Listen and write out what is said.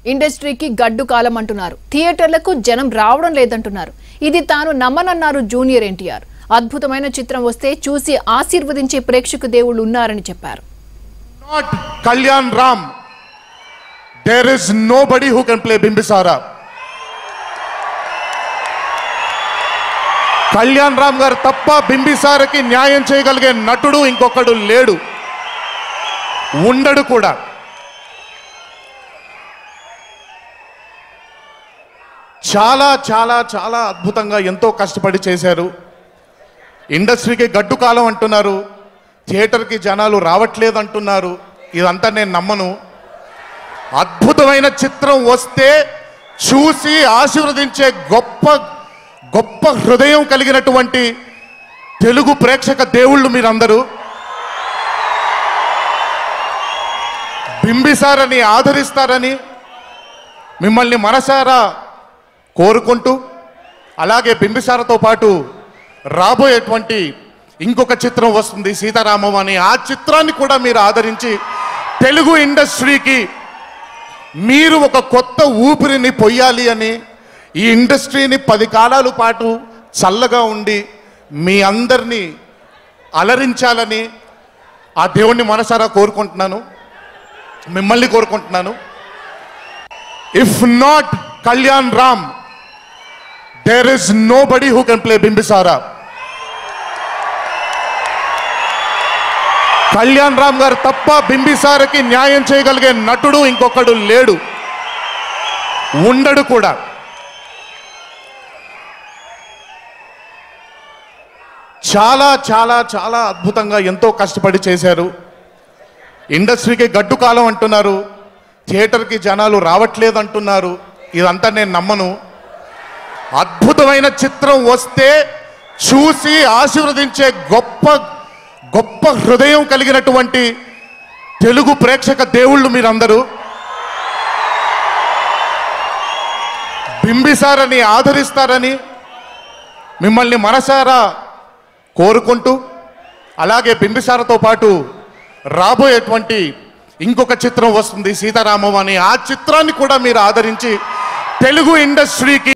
ఇండస్ట్రీకి గడ్డు కాలం అంటున్నారు థియేటర్లకు జనం రావడం లేదంటున్నారు ఇది తాను నమ్మనన్నారు జూనియర్ ఎన్టీఆర్ అద్భుతమైన చిత్రం వస్తే చూసి ఆశీర్వదించే ప్రేక్షకు దేవుళ్ళు ఉన్నారని చెప్పారు not Kalyan Ram. There is nobody who can play Bimbisara. Kalyan Ram garu తప్ప బింబిసారకి న్యాయం చేయగలిగే నటుడు ఇంకొకడు లేడు ఉండడు కూడా చాలా చాలా చాలా అద్భుతంగా ఎంతో కష్టపడి చేశారు ఇండస్ట్రీకి గడ్డు కాలం అంటున్నారు థియేటర్కి జనాలు రావట్లేదు అంటున్నారు ఇదంతా నేను నమ్మను అద్భుతమైన చిత్రం వస్తే చూసి ఆశీర్వదించే గొప్ప గొప్ప హృదయం కలిగినటువంటి తెలుగు ప్రేక్షక దేవుళ్ళు మీరందరూ బింబిసారని ఆదరిస్తారని మిమ్మల్ని మనసారా కోరుకుంటూ అలాగే బింబిసారతో పాటు రాబోయేటువంటి ఇంకొక చిత్రం వస్తుంది సీతారామం అని ఆ చిత్రాన్ని కూడా మీరు ఆదరించి తెలుగు ఇండస్ట్రీకి మీరు ఒక కొత్త ఊపిరిని పొయ్యాలి అని ఈ ఇండస్ట్రీని పది కాలాల పాటు చల్లగా ఉండి మీ అందరినీ అలరించాలని ఆ దేవుణ్ణి మనసారా కోరుకుంటున్నాను మిమ్మల్ని కోరుకుంటున్నాను if not Kalyan Ram there is nobody who can play Bimbisara Kalyan Ram garu తప్ప బింబిసారకి న్యాయం చేయగలిగే నటుడు ఇంకొకడు లేడు ఉండడు కూడా చాలా చాలా చాలా అద్భుతంగా ఎంతో కష్టపడి చేశారు ఇండస్ట్రీకి గడ్డు కాలం అంటున్నారు థియేటర్కి జనాలు రావట్లేదు అంటున్నారు ఇదంతా నేను నమ్మను అద్భుతమైన చిత్రం వస్తే చూసి ఆశీర్వదించే గొప్ప గొప్ప హృదయం కలిగినటువంటి తెలుగు ప్రేక్షక దేవుళ్ళు మీరందరూ బింబిసారని ఆదరిస్తారని మిమ్మల్ని మనసారా కోరుకుంటూ అలాగే బింబిసారతో పాటు రాబోయేటువంటి ఇంకొక చిత్రం వస్తుంది సీతారామం అని ఆ చిత్రాన్ని కూడా మీరు ఆదరించి తెలుగు ఇండస్ట్రీకి